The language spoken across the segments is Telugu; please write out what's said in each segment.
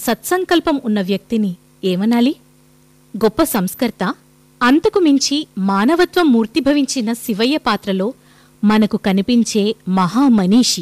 సత్సంకల్పం ఉన్న వ్యక్తిని ఏమనాలి గొప్ప సంస్కర్త అంతకు మించి మానవత్వం మూర్తిభవించిన శివయ్య పాత్రలో మనకు కనిపించే మహామనీషి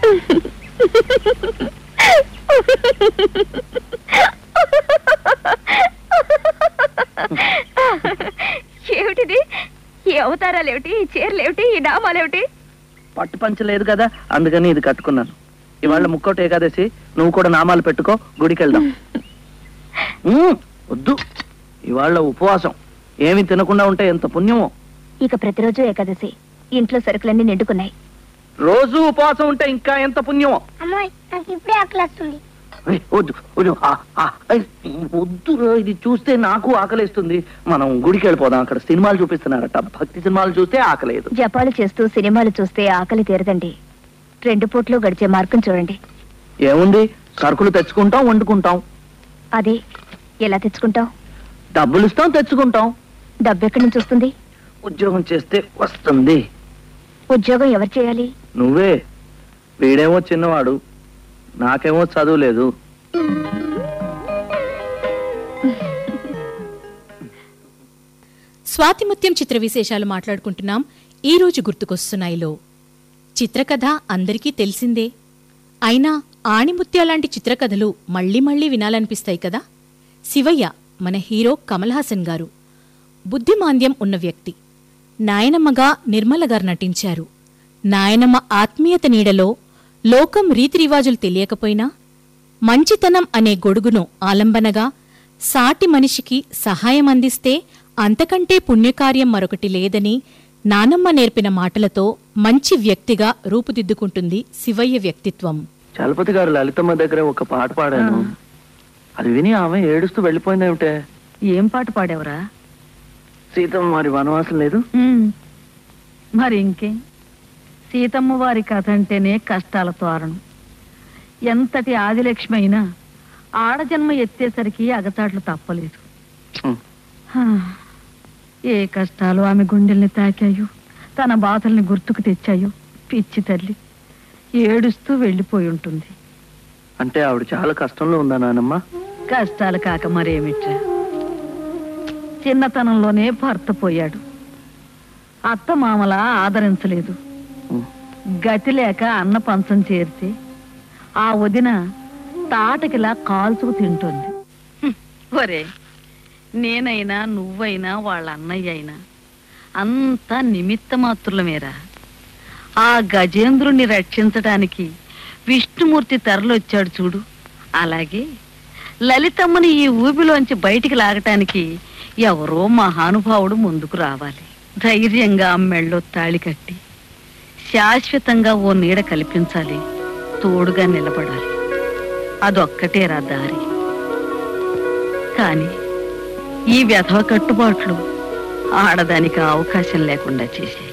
ఏమిటిది ఈ అవతారాలేమిటి ఈ చీరలేమిటి ఈ నామాలేమిటి పట్టు పంచ లేదు కదా అందుకని ఇది కట్టుకున్నాను ఇవాళ ముక్కోటి ఏకాదశి నువ్వు కూడా నామాలు పెట్టుకో గుడికి వెళ్దాం ఉమ్, వద్దు ఇవాళ ఉపవాసం ఏమి తినకుండా ఉంటే ఎంత పుణ్యమో ఇక ప్రతిరోజు ఏకాదశి ఇంట్లో సరుకులన్నీ నిండుకున్నాయి రోజు ఉపవాసం ఉంటే ఇంకా ఎంత పుణ్యమో అమ్మాయి నాకు ఇప్పుడే ఆకలి వస్తుంది ఏయ్, వద్దు వద్దు ఆ, ఆ, ఏయ్, వద్దురా ఇది చూస్తే నాకు ఆకలిస్తుంది మనం గుడికి వెళ్ళిపోదాం అక్కడ సినిమాలు చూపిస్తున్నారట భక్తి సినిమాలు చూస్తే ఆకలేదు జపాలు చేస్తూ సినిమాలు చూస్తే ఆకలి తీరదండి రెండు పూట్లు గడిచే మార్గం చూడండి ఏముంది సరుకులు తెచ్చుకుంటాం వండుకుంటాం అదే ఎలా తెచ్చుకుంటాం డబ్బులు ఇస్తాం తెచ్చుకుంటాం డబ్బు ఎక్కడి నుంచి వస్తుంది ఉద్యోగం చేస్తే వస్తుంది ఉద్యోగం ఎవరు చేయాలి నువ్వే వీడేమో చిన్నవాడు నాకేమో చదువు లేదు స్వాతిముత్యం చిత్ర విశేషాలు మాట్లాడుకుంటున్నాం ఈ రోజు గుర్తుకొస్తున్నాయిలో చిత్రకథ అందరికీ తెలిసిందే అయినా ఆణిముత్యాలాంటి చిత్రకథలు మళ్ళీ మళ్ళీ వినాలనిపిస్తాయి కదా శివయ్య మన హీరో కమల్ హాసన్ గారు బుద్ధిమాంద్యం ఉన్న వ్యక్తి నాయనమ్మగా నిర్మల గారు నటించారు నాయనమ్మ ఆత్మీయత నీడలో లోకం రీతిరివాజులు తెలియకపోయినా మంచితనం అనే గొడుగును ఆలంబనగా సాటి మనిషికి సహాయం అందిస్తే అంతకంటే పుణ్యకార్యం మరొకటి లేదని నానమ్మ నేర్పిన మాటలతో మంచి వ్యక్తిగా రూపుదిద్దుకుంటుంది శివయ్య వ్యక్తిత్వం చలపతి గారు లలితమ్మ దగ్గర ఒక పాట పాడాను అది విని ఆమె ఏడుస్తూ వెళ్ళిపోయిందేమిటే ఏం పాట పాడేవరా సీతమ్మ మరి వనవాసం లేదు మరి ఇంకేం సీతమ్మ వారి కథ అంటేనే కష్టాల తోరణం ఎంతటి ఆదిలక్ష్మి అయినా ఆడజన్మ ఎత్తేసరికి అగచాట్లు తప్పలేదు హ్మ్. హా, ఏ కష్టాలు ఆమె గుండెల్ని తాకాయో తన బాధల్ని గుర్తుకు తెచ్చాయో పిచ్చి తల్లి ఏడుస్తూ వెళ్ళిపోయి ఉంటుంది అంటే ఆవిడ చాలా కష్టంలో ఉందా నానమ్మ కష్టాలు కాక మరేమిట్రా చిన్నతనంలోనే భర్త పోయాడు అత్త మామల ఆదరించలేదు హ్మ్. గతి లేక అన్న పంచం చేరితే ఆ వదిన తాటకిలా కాల్చుకు తింటుంది ఒరే నేనైనా నువ్వైనా వాళ్ళ అన్నయ్య అయినా అంతా నిమిత్త మాత్రులమేరా ఆ గజేంద్రుణ్ణి రక్షించడానికి విష్ణుమూర్తి తరలొచ్చాడు చూడు అలాగే లలితమ్మని ఈ ఊబిలోంచి బయటికి లాగటానికి ఎవరో మహానుభావుడు ముందుకు రావాలి ధైర్యంగా మెళ్ళో తాళి కట్టి శాశ్వతంగా ఓ నీడ కల్పించాలి తోడుగా నిలబడాలి అదొక్కటేరా దారి కానీ ఈ వ్యధవ కట్టుబాట్లు ఆడదానికి అవకాశం లేకుండా చేశాయి